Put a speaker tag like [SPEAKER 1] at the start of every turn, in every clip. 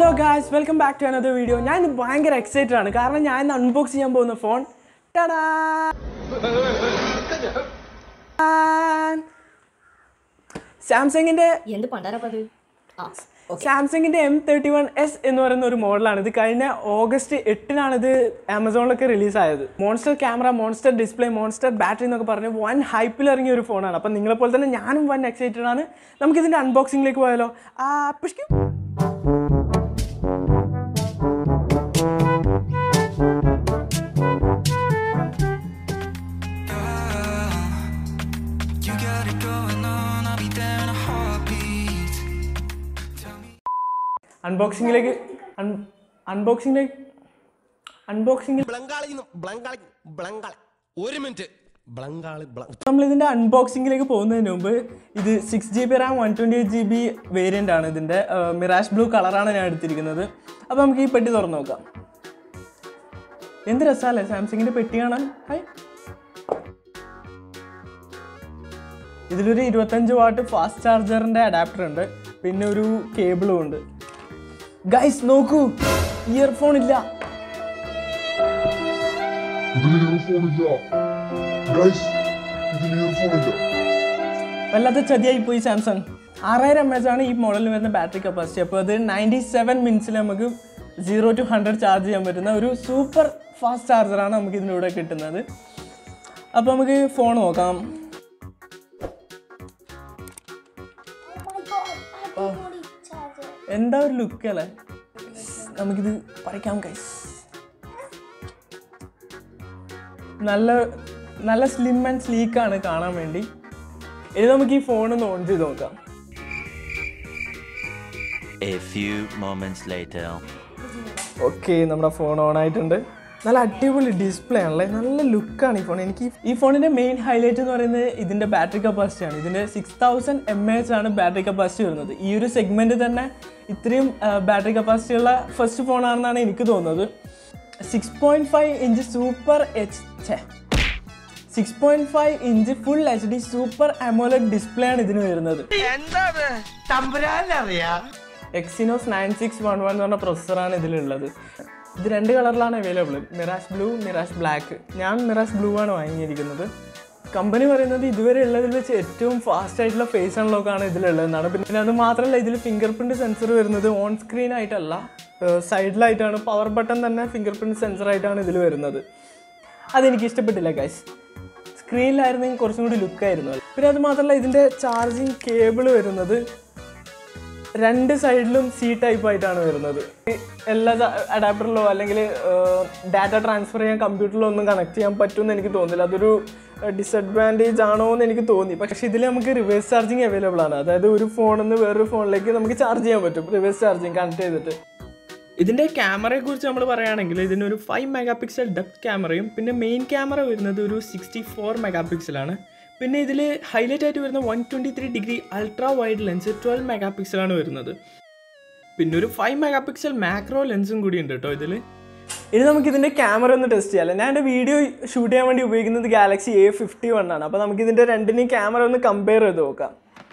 [SPEAKER 1] Guys welcome back to another video ഞാൻ ഇന്ന് ഭയങ്കര എക്സൈറ്റഡ് ആണ് കാരണം ഞാൻ ഇന്ന് അൺബോക്സ് ചെയ്യാൻ പോകുന്ന ഫോൺ ടടാ സാംസങ്ങിന്റെ
[SPEAKER 2] എന്ത് പണ്ടാരപ്പത് ആ
[SPEAKER 1] സാംസങ്ങിന്റെ എം തേർട്ടി വൺ എസ് എന്ന് പറയുന്ന ഒരു മോഡലാണ് ഇത് കഴിഞ്ഞ ഓഗസ്റ്റ് എട്ടിനാണ് ഇത് ആമസോണിലൊക്കെ റിലീസായത് monster camera monster display monster battery എന്നൊക്കെ പറഞ്ഞ് വൺ ഹൈപ്പിൽ ഇറങ്ങിയ ഒരു ഫോണാണ് അപ്പം നിങ്ങളെപ്പോലെ തന്നെ ഞാനും വൺ എക്സൈറ്റഡ് ആണ് നമുക്കിതിൻ്റെ അൺബോക്സിംഗിലേക്ക് പോയാലോ ആ പുഷ്കി
[SPEAKER 3] You got it going on, I'll be there in a heartbeat.
[SPEAKER 1] അൺബോക്സിംഗിലേക്ക് അൺബോക്സിംഗിലേക്ക് അൺബോക്സിംഗിൽ
[SPEAKER 4] ബ്ലങ്കാളി ബ്ലങ്കാളി ബ്ലങ്കാളി ഒരു മിനിറ്റ് ബ്ലങ്കാളി ബ്ലങ്
[SPEAKER 1] നമ്മൾ ഇതിൻ്റെ അൺബോക്സിംഗിലേക്ക് പോകുന്നതിന് മുമ്പ് ഇത് six G B RAM one twenty eight G B variant ആണ് ഇതിൻ്റെ മിറാഷ് ബ്ലൂ കളറാണ് ഞാൻ എടുത്തിരിക്കുന്നത് അപ്പോൾ നമുക്ക് ഈ പെട്ടി തുറന്ന് നോക്കാം എന്ത് രസമല്ലേ സാംസങ്ങിൻ്റെ പെട്ടി കാണാൻ ഹായ് ഇതിലൊരു ഇരുപത്തഞ്ച് വാട്ട് ഫാസ്റ്റ് ചാർജറിൻ്റെ അഡാപ്റ്റർ ഉണ്ട് പിന്നെ ഒരു കേബിളും ഉണ്ട് ഗൈസ് നോക്കൂ ഇയർഫോൺ ഇല്ല
[SPEAKER 5] ഇതിന് ഇയർഫോൺ ഇല്ല ഗൈസ് ഇതിന് ഇയർഫോൺ ഇല്ല
[SPEAKER 1] വല്ലാത്ത ചതിയായി പോയി സാംസങ് ആറായിരം എം എച്ച് ആണ് ഈ മോഡലിൽ വരുന്ന ബാറ്ററി കപ്പാസിറ്റി അപ്പോൾ അത് നയൻറ്റി സെവൻ മിനിറ്റ്സിൽ നമുക്ക് സീറോ ടു ഹൺഡ്രഡ് ചാർജ് ചെയ്യാൻ പറ്റുന്ന ഒരു സൂപ്പർ ഫാസ്റ്റ് ചാർജറാണ് നമുക്ക് ഇതിലൂടെ കിട്ടുന്നത് അപ്പോൾ നമുക്ക് ഫോൺ നോക്കാം ഓ. എന്താ ഒരു ലുക്ക് അല്ലേ നമുക്കിത് പറിക്കാം കൈസ് നല്ല നല്ല സ്ലിം ആൻഡ് സ്ലീക്കാണ് കാണാൻ വേണ്ടി ഇനി നമുക്ക് ഈ ഫോൺ ഒന്ന് ഓൺ ചെയ്ത് നോക്കാം
[SPEAKER 6] A few moments later.
[SPEAKER 1] Okay നമ്മുടെ ഫോൺ ഓൺ ആയിട്ടുണ്ട് നല്ല അടിപൊളി ഡിസ്പ്ലേ ആണല്ലേ നല്ല ലുക്കാണ് ഈ ഫോൺ എനിക്ക് ഈ ഫോണിൻ്റെ മെയിൻ ഹൈലൈറ്റ് എന്ന് പറയുന്നത് ഇതിൻ്റെ ബാറ്ററി കപ്പാസിറ്റി ആണ് ഇതിൻ്റെ സിക്സ് തൗസൻഡ് എം എച്ച് ആണ് ബാറ്ററി കപ്പാസിറ്റി വരുന്നത് ഈ ഒരു സെഗ്മെൻറ്റ് തന്നെ ഇത്രയും ബാറ്ററി കപ്പാസിറ്റി ഉള്ള ഫസ്റ്റ് ഫോണാണെന്നാണ് എനിക്ക് തോന്നുന്നത് six point five inch super H ഛേ six point five inch full H D super AMOLED display ആണ് ഇതിന് വരുന്നത് Exynos nine six one one എന്ന് പറഞ്ഞ പ്രൊസസ്സറാണ് ഇതിലുള്ളത് ഇത് രണ്ട് കളറിലാണ് available mirage blue mirage black ഞാൻ മിറാഷ് ബ്ലൂ ആണ് വാങ്ങിയിരിക്കുന്നത് കമ്പനി പറയുന്നത് ഇതുവരെ ഉള്ളതിൽ വെച്ച് ഏറ്റവും ഫാസ്റ്റ് ആയിട്ടുള്ള ഫേസ് അൺലോക്കാണ് ഇതിലുള്ളതെന്നാണ് പിന്നെ അത് മാത്രമല്ല ഇതിൽ ഫിംഗർ പ്രിൻറ്റ് സെൻസർ വരുന്നത് ഓൺ സ്ക്രീൻ ആയിട്ടല്ല സൈഡിലായിട്ടാണ് പവർ ബട്ടൺ തന്നെ ഫിംഗർ പ്രിൻറ്റ് സെൻസർ ആയിട്ടാണ് ഇതിൽ വരുന്നത് അതെനിക്ക് ഇഷ്ടപ്പെട്ടില്ല ഗൈസ് സ്ക്രീനിലായിരുന്നെങ്കിൽ കുറച്ചും കൂടി ലുക്കായിരുന്നു പിന്നെ അത് മാത്രമല്ല ഇതിൻ്റെ ചാർജിങ് കേബിൾ വരുന്നത് രണ്ട് സൈഡിലും സി ടൈപ്പ് ആയിട്ടാണ് വരുന്നത് ഈ എല്ലാ അഡാപ്റ്ററിലോ അല്ലെങ്കിൽ ഡാറ്റ ട്രാൻസ്ഫർ ചെയ്യാൻ കമ്പ്യൂട്ടറിലോ ഒന്നും കണക്ട് ചെയ്യാൻ പറ്റുമെന്ന് എനിക്ക് തോന്നുന്നില്ല അതൊരു ഡിസഡ്വാൻറ്റേജ് ആണോ എന്ന് എനിക്ക് തോന്നി പക്ഷേ ഇതിൽ നമുക്ക് റിവേഴ്സ് ചാർജിങ് അവൈലബിൾ ആണ് അതായത് ഒരു ഫോണിൽ നിന്ന് വേറൊരു ഫോണിലേക്ക് നമുക്ക് ചാർജ് ചെയ്യാൻ പറ്റും റിവേഴ്സ് ചാർജിങ് കണക്ട് ചെയ്തിട്ട് ഇതിൻ്റെ ക്യാമറയെ കുറിച്ച് നമ്മൾ പറയുകയാണെങ്കിൽ ഇതിനൊരു ഫൈവ് മെഗാ പിക്സൽ ഡെപ്ത് ക്യാമറയും പിന്നെ മെയിൻ ക്യാമറ വരുന്നത് ഒരു സിക്സ്റ്റി ഫോർ മെഗാ പിക്സലാണ് പിന്നെ ഇതിൽ ഹൈലൈറ്റ് ആയിട്ട് വരുന്ന one twenty three degree ultra wide lens twelve mega പിക്സലാണ് വരുന്നത് പിന്നെ ഒരു ഫൈവ് മെഗാ പിക്സൽ മാക്രോ ലെൻസും കൂടി ഉണ്ട് കേട്ടോ ഇതിൽ ഇനി നമുക്ക് ഇതിൻ്റെ ക്യാമറ ഒന്ന് ടെസ്റ്റ് ചെയ്യാം ഞാൻ എൻ്റെ വീഡിയോ ഷൂട്ട് ചെയ്യാൻ വേണ്ടി ഉപയോഗിക്കുന്നത് ഗാലക്സി എ ഫിഫ്റ്റി വൺ ആണ് അപ്പോൾ നമുക്ക് ഇതിൻ്റെ രണ്ടിനെയും ക്യാമറ ഒന്ന് കമ്പയർ ചെയ്ത് നോക്കാം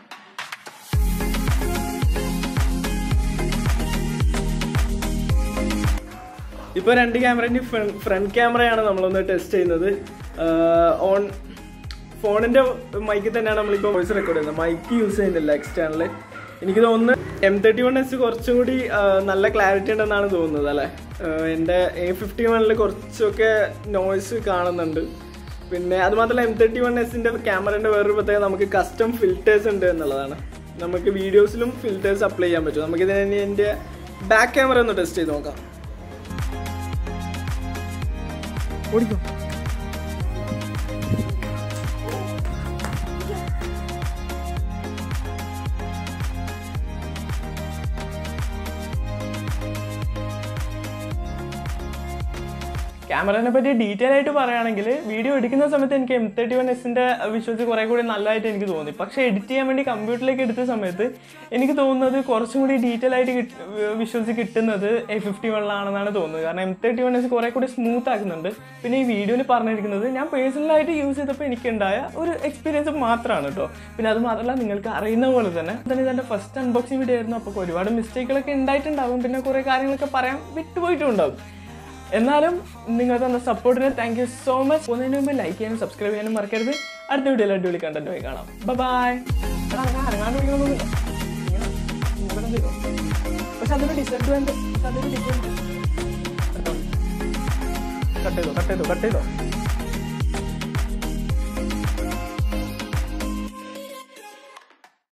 [SPEAKER 1] ഇപ്പോൾ രണ്ട് ക്യാമറേൻ്റെ ഫ്രണ്ട് ക്യാമറയാണ് നമ്മളൊന്ന് ടെസ്റ്റ് ചെയ്യുന്നത് ഓൺ ഫോണിൻ്റെ മൈക്കിൽ തന്നെയാണ് നമ്മളിപ്പോൾ വോയിസ് റെക്കോർഡ് ചെയ്യുന്നത് മൈക്ക് യൂസ് ചെയ്യുന്നില്ല എക്സ്റ്റേണൽ എനിക്ക് തോന്നുന്നു എം തേർട്ടി വൺ എസ് കുറച്ചും കൂടി ആ, നല്ല ക്ലാരിറ്റി ഉണ്ടെന്നാണ് തോന്നുന്നത് അല്ലേ ആ, എൻ്റെ എ ഫിഫ്റ്റി വണ്ണിൽ കുറച്ചൊക്കെ നോയ്സ് കാണുന്നുണ്ട് പിന്നെ അത് മാത്രമല്ല എം തേർട്ടി വൺ എസിൻ്റെ ക്യാമറേൻ്റെ വേറൊരു പ്രത്യേകത നമുക്ക് കസ്റ്റം ഫിൽറ്റേഴ്സ് ഉണ്ട് എന്നുള്ളതാണ് നമുക്ക് വീഡിയോസിലും ഫിൽറ്റേഴ്സ് അപ്ലൈ ചെയ്യാൻ പറ്റും നമുക്കിതിന് എൻ്റെ ബാക്ക് ക്യാമറ ഒന്ന് ടെസ്റ്റ് ചെയ്ത് നോക്കാം ഓടിക്കോ ക്യാമറനെ പറ്റി ഡീറ്റെയിൽ ആയിട്ട് പറയുകയാണെങ്കിൽ വീഡിയോ എടുക്കുന്ന സമയത്ത് എനിക്ക് എം തേർട്ടി വൺ എസിൻ്റെ വിഷ്വൽസ് കുറേ കൂടി നല്ലതായിട്ട് എനിക്ക് തോന്നി പക്ഷേ എഡിറ്റ് ചെയ്യാൻ വേണ്ടി കമ്പ്യൂട്ടറിലേക്ക് എടുത്ത സമയത്ത് എനിക്ക് തോന്നുന്നത് കുറച്ചും കൂടി ഡീറ്റെയിൽ ആയിട്ട് വിഷ്വൽസ് കിട്ടുന്നത് എ ഫിഫ്റ്റി വണ്ണിലാണെന്നാണ് തോന്നുന്നത് കാരണം എം തേർട്ടി വൺ എസ് കുറേ കൂടി സ്മൂത്ത് ആക്കുന്നുണ്ട് പിന്നെ ഈ വീഡിയോയിൽ പറഞ്ഞിരിക്കുന്നത് ഞാൻ പേഴ്സണലായിട്ട് യൂസ് ചെയ്തപ്പോൾ എനിക്കുണ്ടായ ഒരു എക്സ്പീരിയൻസ് മാത്രമാണ് കേട്ടോ പിന്നെ അത് മാത്രമല്ല നിങ്ങൾക്ക് അറിയുന്ന പോലെ തന്നെ തന്നെ ഇതെൻ്റെ ഫസ്റ്റ് അൺബോക്സിങ് വീഡിയോ ആയിരുന്നു അപ്പോൾ ഒരുപാട് മിസ്റ്റേക്കുകളൊക്കെ ഉണ്ടായിട്ടുണ്ടാകും പിന്നെ കുറേ കാര്യങ്ങളൊക്കെ പറയാൻ വിട്ടുപോയിട്ടും ഉണ്ടാകും എന്നാലും നിങ്ങൾ തന്ന സപ്പോർട്ടിന് താങ്ക് യു സോ മച്ച് പോകുന്നതിന് മുമ്പ് ലൈക്ക് ചെയ്യാനും സബ്സ്ക്രൈബ് ചെയ്യാനും മറക്കരുത് അടുത്ത വീഡിയോയിൽ അടിപൊളി കണ്ടന്റ് പോയി കാണാം ബൈ പക്ഷെ അതൊരു ഡിസഡ്വാൻറ്റേജ് അതൊരു ഡിസഡ്വാൻറ്റേജ് കട്ട് ചെയ്തോ കട്ട് ചെയ്തോ കട്ട് ചെയ്തോ